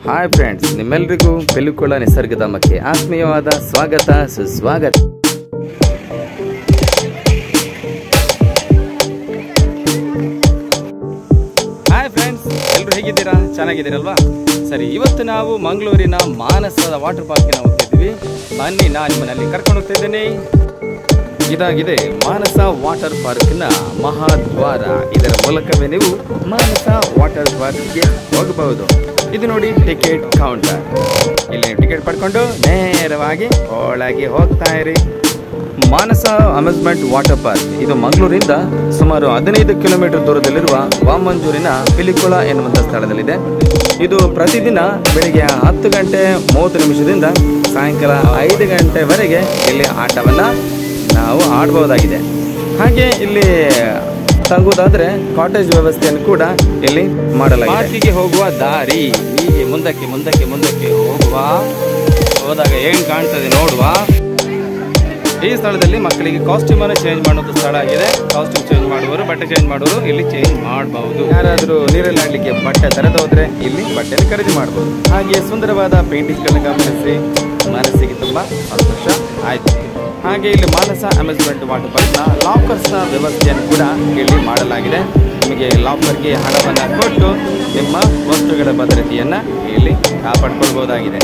Hi friends ನಿಮ್ಮೆಲ್ರಿಗೂ ಪಿಲುಕುಳ ನಿಸರ್ಗಧಾಮಕ್ಕೆ ಆತ್ಮೀಯವಾದ ಸ್ವಾಗತ ಸುಸ್ವಾಗತ ಹಾಯ್ ಫ್ರೆಂಡ್ಸ್ ಎಲ್ಲರೂ ಹೇಗಿದ್ದೀರಾ ಚೆನ್ನಾಗಿದ್ದೀರಲ್ವಾ ಸರಿ ಇವತ್ತು ನಾವು ಮಂಗಳೂರಿನ ಮಾನಸದ ವಾಟರ್ ಪಾರ್ಕಿನ ಹೋಗ್ತಿದ್ವಿ ಬನ್ನಿ ನಾನು ನಿಮ್ಮನ್ನಲ್ಲಿ ಕರ್ಕೊಂಡು ಹೋಗ್ತಾ ಇದ್ದೇನೆ ಇದಾಗಿದೆ ಮಾನಸ ವಾಟರ್ ಪಾರ್ಕ್ನ ಮಹಾದ್ವಾರ ಇದರ ಮೂಲಕವೇ ನೀವು ಮಾನಸ ವಾಟರ್ ಪಾರ್ಕ್ಗೆ ಹೋಗಬಹುದು ಇದು ನೋಡಿ ಟಿಕೆಟ್ ಕೌಂಟರ್ ಇಲ್ಲಿ ಟಿಕೆಟ್ ಪಡ್ಕೊಂಡು ನೇರವಾಗಿ ಒಳಗೆ ಹೋಗ್ತಾ ಇರಿ ಮಾನಸ ಅಮ್ಯೂಸ್ಮೆಂಟ್ ವಾಟರ್ ಪಾರ್ಕ್ ಇದು ಮಂಗಳೂರಿಂದ ಸುಮಾರು ಹದಿನೈದು ಕಿಲೋಮೀಟರ್ ದೂರದಲ್ಲಿರುವ ವಾಮಂಜೂರಿನ ಪಿಲಿಕುಳ ಎನ್ನುವಂಥ ಸ್ಥಳದಲ್ಲಿದೆ ಇದು ಪ್ರತಿದಿನ ಬೆಳಿಗ್ಗೆ ಹತ್ತು ಗಂಟೆ ಮೂವತ್ತು ನಿಮಿಷದಿಂದ ಸಾಯಂಕಾಲ ಐದು ಗಂಟೆವರೆಗೆ ಇಲ್ಲಿ ಆಟವನ್ನು ನಾವು ಆಡಬಹುದಾಗಿದೆ ಹಾಗೆ ಇಲ್ಲಿ ತಂಗುವುದಾದ್ರೆ ಕಾಟೇಜ್ ವ್ಯವಸ್ಥೆಯನ್ನು ಕೂಡ ಇಲ್ಲಿ ಮಾಡಲಾಗಿದೆ ಪಾರ್ಕಿಗೆ ಹೋಗುವ ದಾರಿ ಹೀಗೆ ಮುಂದಕ್ಕೆ ಮುಂದಕ್ಕೆ ಮುಂದಕ್ಕೆ ಹೋಗುವ ಹೋದಾಗ ಏನ್ ಕಾಣ್ತದೆ ನೋಡುವ ಈ ಸ್ಥಳದಲ್ಲಿ ಮಕ್ಕಳಿಗೆ ಕಾಸ್ಟ್ಯೂಮ್ ಅನ್ನು ಚೇಂಜ್ ಮಾಡುವಂತ ಸ್ಥಳ ಆಗಿದೆ ಕಾಸ್ಟ್ಯೂಮ್ ಚೇಂಜ್ ಮಾಡುವವರು ಬಟ್ಟೆ ಚೇಂಜ್ ಮಾಡುವವರು ಇಲ್ಲಿ ಚೇಂಜ್ ಮಾಡಬಹುದು ಯಾರಾದರೂ ನೀರಲ್ಲಿ ಆಡ್ಲಿಕ್ಕೆ ಬಟ್ಟೆ ತರದ ಹೋದ್ರೆ ಇಲ್ಲಿ ಬಟ್ಟೆಯನ್ನು ಖರೀದಿ ಮಾಡಬಹುದು ಹಾಗೆ ಸುಂದರವಾದ ಪೇಂಟಿಂಗ್ ಗಳನ್ನ ಗಮನಿಸಿ ಮನಸ್ಸಿಗೆ ತುಂಬಾ ಸಂತೋಷ ಆಯ್ತು ಹಾಗೆ ಇಲ್ಲಿ ಮಾನಸ ಅಮ್ಯೂಸ್ಮೆಂಟ್ ವಾಟರ್ ಪಾರ್ಕ್ನ ಲಾಕರ್ಸ್ನ ವ್ಯವಸ್ಥೆಯನ್ನು ಕೂಡ ಇಲ್ಲಿ ಮಾಡಲಾಗಿದೆ ನಿಮಗೆ ಲಾಕರ್ಗೆ ಹಣವನ್ನು ಕೊಟ್ಟು ನಿಮ್ಮ ವಸ್ತುಗಳ ಭದ್ರತೆಯನ್ನು ಇಲ್ಲಿ ಕಾಪಾಡ್ಕೊಳ್ಬಹುದಾಗಿದೆ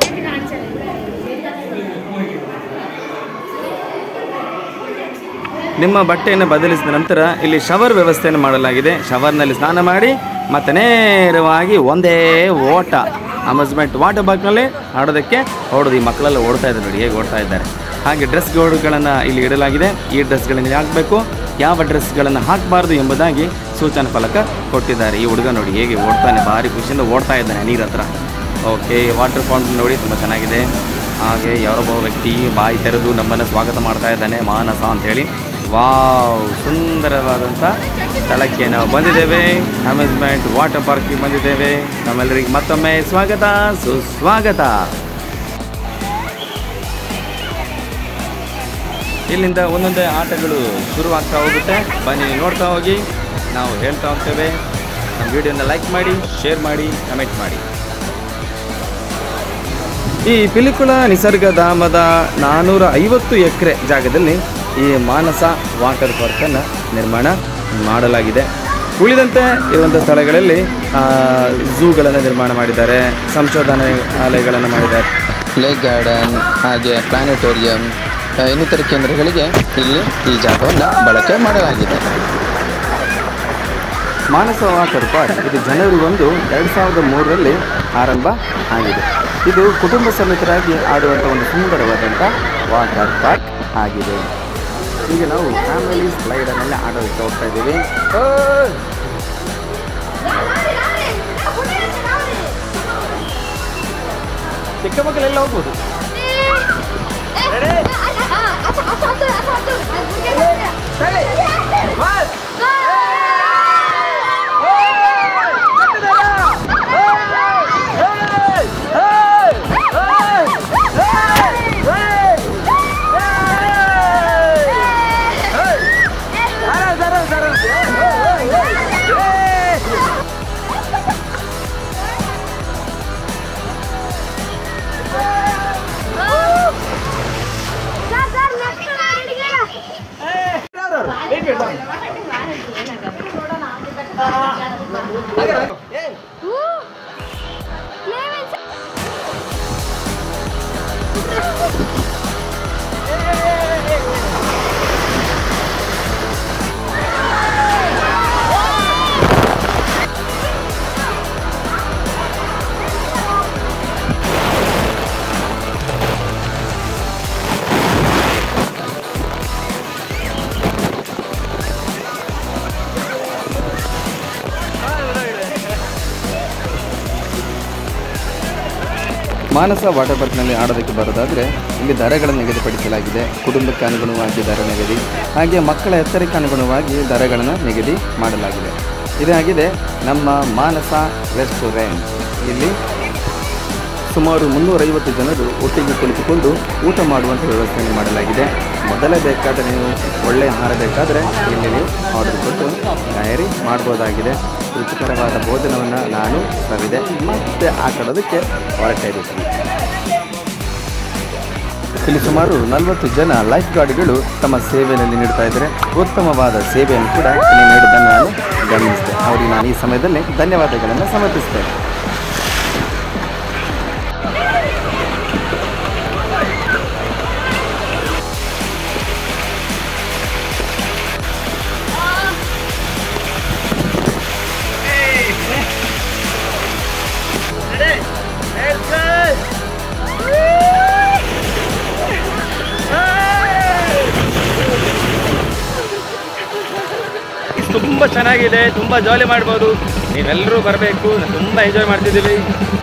ನಿಮ್ಮ ಬಟ್ಟೆಯನ್ನು ಬದಲಿಸಿದ ನಂತರ ಇಲ್ಲಿ ಶವರ್ ವ್ಯವಸ್ಥೆಯನ್ನು ಮಾಡಲಾಗಿದೆ ಶವರ್ನಲ್ಲಿ ಸ್ನಾನ ಮಾಡಿ ಮತ್ತೆ ನೇರವಾಗಿ ಒಂದೇ ಓಟ ಅಮ್ಯೂಸ್ಮೆಂಟ್ ವಾಟರ್ ಪಾರ್ಕ್ನಲ್ಲಿ ಆಡೋದಕ್ಕೆ ಓಡೋದು ಈ ಮಕ್ಕಳೆಲ್ಲ ಓಡ್ತಾ ಇದ್ದಾರೆ ನೋಡಿ ಹೇಗೆ ಓಡ್ತಾ ಇದ್ದಾರೆ ಹಾಗೆ ಡ್ರೆಸ್ ಗೋಡುಗಳನ್ನು ಇಲ್ಲಿ ಇಡಲಾಗಿದೆ ಈ ಡ್ರೆಸ್ಗಳನ್ನು ಹಾಕಬೇಕು ಯಾವ ಡ್ರೆಸ್ಗಳನ್ನು ಹಾಕಬಾರ್ದು ಎಂಬುದಾಗಿ ಸೂಚನಾ ಫಲಕ ಕೊಟ್ಟಿದ್ದಾರೆ ಈ ಹುಡುಗ ನೋಡಿ ಹೇಗೆ ಓಡ್ತಾನೆ ಭಾರಿ ಖುಷಿಯಿಂದ ಓಡ್ತಾ ಇದ್ದಾನೆ ನೀರ ಹತ್ರ ಓಕೆ ವಾಟರ್ ಫೌಂಟೇನ್ ನೋಡಿ ತುಂಬ ಚೆನ್ನಾಗಿದೆ ಹಾಗೆ ಯಾರೊಬ್ಬ ವ್ಯಕ್ತಿ ಬಾಯಿ ತೆರೆದು ನಮ್ಮನ್ನು ಸ್ವಾಗತ ಮಾಡ್ತಾ ಇದ್ದಾನೆ ಮಾನಸ ಅಂತೇಳಿ ವಾವ್ ಸುಂದರವಾದಂಥ ಸ್ಥಳಕ್ಕೆ ನಾವು ಬಂದಿದ್ದೇವೆ ಅಮ್ಯೂಸ್ಮೆಂಟ್ ವಾಟರ್ ಪಾರ್ಕ್ಗೆ ಬಂದಿದ್ದೇವೆ ನಮ್ಮೆಲ್ಲರಿಗೆ ಮತ್ತೊಮ್ಮೆ ಸ್ವಾಗತ ಸುಸ್ವಾಗತ ಇಲ್ಲಿಂದ ಒಂದೊಂದೇ ಆಟಗಳು ಶುರುವಾಗ್ತಾ ಹೋಗುತ್ತೆ ಬನ್ನಿ ನೋಡ್ತಾ ಹೋಗಿ ನಾವು ಹೇಳ್ತಾ ಹೋಗ್ತೇವೆ ನಮ್ಮ ವಿಡಿಯೋನ ಲೈಕ್ ಮಾಡಿ ಶೇರ್ ಮಾಡಿ ಕಮೆಂಟ್ ಮಾಡಿ ಈ ಪಿಲಿಕುಳ ನಿಸರ್ಗಧಾಮದ ನಾನ್ನೂರ ಐವತ್ತು ಎಕರೆ ಜಾಗದಲ್ಲಿ ಈ ಮಾನಸ ವಾಟರ್ ಪಾರ್ಕನ್ನು ನಿರ್ಮಾಣ ಮಾಡಲಾಗಿದೆ ಉಳಿದಂತೆ ಇರುವಂಥ ಸ್ಥಳಗಳಲ್ಲಿ ಝೂಗಳನ್ನು ನಿರ್ಮಾಣ ಮಾಡಿದ್ದಾರೆ ಸಂಶೋಧನಾಲಯಗಳನ್ನು ಮಾಡಿದ್ದಾರೆ ಲೇಕ್ ಗಾರ್ಡನ್ ಹಾಗೆ ಪ್ಲಾನೆಟೋರಿಯಂ ಆ, ಇನ್ನಿತರ ಕೇಂದ್ರಗಳಿಗೆ ಇಲ್ಲಿ ಈ ಜಾಗವನ್ನು ಬಳಕೆ ಮಾಡಲಾಗಿದೆ ಮಾನಸ ವಾಟರ್ ಪಾರ್ಕ್ ಇದು ಜನವರಿ ಒಂದು ಎರಡು ಸಾವಿರದ ಮೂರರಲ್ಲಿ ಆರಂಭ ಆಗಿದೆ ಇದು ಕುಟುಂಬ ಸಮೇತರಾಗಿ ಆಡುವಂಥ ಒಂದು ಸುಂದರವಾದಂಥ ವಾಟರ್ ಪಾರ್ಕ್ ಆಗಿದೆ ಈಗ ನಾವು ಫ್ಯಾಮಿಲಿ ಸ್ಲೈಡನ್ನೆಲ್ಲ ಆಡೋದಕ್ಕೆ ಹೋಗ್ತಾ ಇದ್ದೀವಿ ಚಿಕ್ಕ ಮಕ್ಕಳೆಲ್ಲ ಹೋಗ್ಬೋದು ಮಾನಸ ವಾಟರ್ ಪಾರ್ಕ್ನಲ್ಲಿ ಆಡೋದಕ್ಕೆ ಬರೋದಾದರೆ ಇಲ್ಲಿ ದರಗಳನ್ನು ನಿಗದಿಪಡಿಸಲಾಗಿದೆ ಕುಟುಂಬಕ್ಕೆ ಅನುಗುಣವಾಗಿ ದರ ನಿಗದಿ ಹಾಗೆ ಮಕ್ಕಳ ಎತ್ತರಕ್ಕೆ ಅನುಗುಣವಾಗಿ ದರಗಳನ್ನು ನಿಗದಿ ಮಾಡಲಾಗಿದೆ ಇದಾಗಿದೆ ನಮ್ಮ ಮಾನಸ ರೆಸ್ಟೋರೆಂಟ್ ಇಲ್ಲಿ ಸುಮಾರು ಮುನ್ನೂರೈವತ್ತು ಜನರು ಒಟ್ಟಿಗೆ ಕುಳಿತುಕೊಂಡು ಊಟ ಮಾಡುವಂಥ ವ್ಯವಸ್ಥೆಯನ್ನು ಮಾಡಲಾಗಿದೆ ಮೊದಲೇ ಬೇಕಾದರೆ ನೀವು ಒಳ್ಳೆಯ ಆಹಾರ ಬೇಕಾದರೆ ಇಲ್ಲಿ ನೀವು ಆರ್ಡರ್ ಕೊಟ್ಟು ತಯಾರಿ ಮಾಡ್ಬೋದಾಗಿದೆ ರುಚಿಕರವಾದ ಭೋಜನವನ್ನು ನಾನು ಸವಿದೆ ಮತ್ತೆ ಆಟಾಡೋದಕ್ಕೆ ಹೊರಟೆ ಇದ್ದೀನಿ ಇಲ್ಲಿ ಸುಮಾರು ನಲವತ್ತು ಜನ ಲೈಫ್ ಗಾರ್ಡ್ಗಳು ತಮ್ಮ ಸೇವೆಯಲ್ಲಿ ನೀಡ್ತಾ ಇದ್ದಾರೆ ಉತ್ತಮವಾದ ಸೇವೆಯನ್ನು ಕೂಡ ಇಲ್ಲಿ ನೀಡುವುದನ್ನು ನಾನು ಗಮನಿಸಿದೆ ಅವರಿಗೆ ನಾನು ಈ ಸಮಯದಲ್ಲಿ ಧನ್ಯವಾದಗಳನ್ನು ಸಮರ್ಪಿಸ್ತೇನೆ ತುಂಬ ಚೆನ್ನಾಗಿದೆ ತುಂಬ ಜಾಲಿ ಮಾಡ್ಬೋದು ನೀವೆಲ್ಲರೂ ಬರಬೇಕು ತುಂಬ ಎಂಜಾಯ್ ಮಾಡ್ತಿದ್ದೀವಿ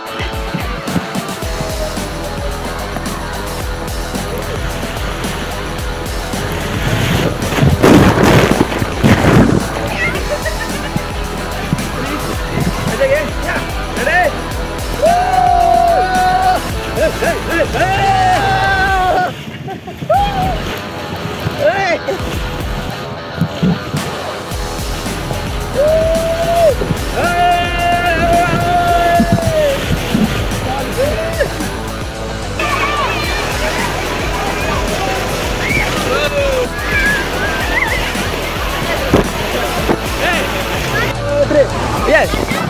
Yes.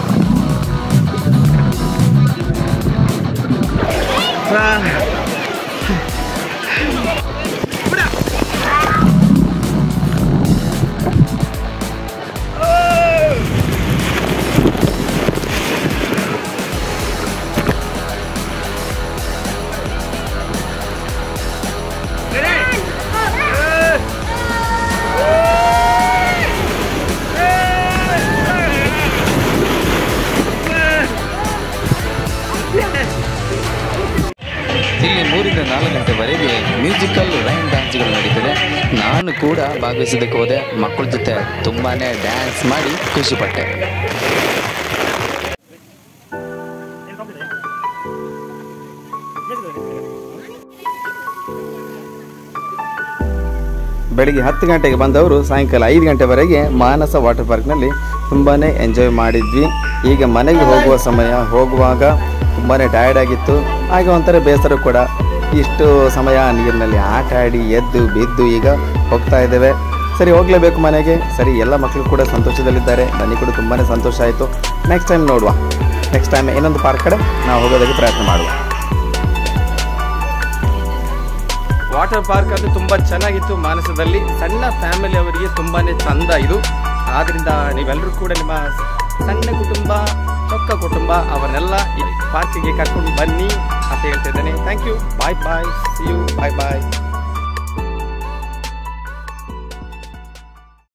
ಇಲ್ಲಿ ಮೂರಿಂದ ನಾಲ್ಕು ಗಂಟೆವರೆಗೆ ಮ್ಯೂಸಿಕಲ್ ರೈನ್ ಡ್ಯಾನ್ಸ್ಗಳು ನಡೀತದೆ ನಾನು ಕೂಡ ಭಾಗವಹಿಸೋದಕ್ಕೆ ಹೋದೆ ಮಕ್ಕಳ ಜೊತೆ ತುಂಬಾನೇ ಡ್ಯಾನ್ಸ್ ಮಾಡಿ ಖುಷಿಪಟ್ಟೆ ಬೆಳಿಗ್ಗೆ ಹತ್ತು ಗಂಟೆಗೆ ಬಂದವರು ಸಾಯಂಕಾಲ ಐದು ಗಂಟೆವರೆಗೆ ಮಾನಸ ವಾಟರ್ ಪಾರ್ಕ್ನಲ್ಲಿ ತುಂಬಾ ಎಂಜಾಯ್ ಮಾಡಿದ್ವಿ ಈಗ ಮನೆಗೆ ಹೋಗುವ ಸಮಯ ಹೋಗುವಾಗ ತುಂಬಾ ಟಯರ್ಡ್ ಆಗಿತ್ತು ಹಾಗೆ ಒಂಥರ ಬೇಸರ ಕೂಡ ಇಷ್ಟು ಸಮಯ ನೀರಿನಲ್ಲಿ ಆಟ ಆಡಿ ಎದ್ದು ಬಿದ್ದು ಈಗ ಹೋಗ್ತಾ ಇದ್ದೇವೆ ಸರಿ ಹೋಗಲೇಬೇಕು ಮನೆಗೆ ಸರಿ ಎಲ್ಲ ಮಕ್ಕಳು ಕೂಡ ಸಂತೋಷದಲ್ಲಿದ್ದಾರೆ ನನಗೆ ಕೂಡ ತುಂಬಾ ಸಂತೋಷ ಆಯಿತು ನೆಕ್ಸ್ಟ್ ಟೈಮ್ ನೋಡುವ ನೆಕ್ಸ್ಟ್ ಟೈಮ್ ಇನ್ನೊಂದು ಪಾರ್ಕ್ ಕಡೆ ನಾವು ಹೋಗೋದಕ್ಕೆ ಪ್ರಯತ್ನ ಮಾಡುವ ವಾಟರ್ ಪಾರ್ಕ್ ಅದು ತುಂಬಾ ಚೆನ್ನಾಗಿತ್ತು ಮಾನಸದಲ್ಲಿ ಸಣ್ಣ ಫ್ಯಾಮಿಲಿ ಅವರಿಗೆ ತುಂಬಾನೇ ಚಂದ ಇದು ಆದ್ರಿಂದ ನೀವೆಲ್ಲರೂ ಕೂಡ ನಿಮ್ಮ ಸಣ್ಣ ಕುಟುಂಬ ಚೊಕ್ಕ ಕುಟುಂಬ ಅವರನ್ನೆಲ್ಲ ಈ ಪಾರ್ಕಿಗೆ ಕರ್ಕೊಂಡು ಬನ್ನಿ ಅಂತ ಹೇಳ್ತಿದ್ದೇನೆ thank you bye bye see you bye bye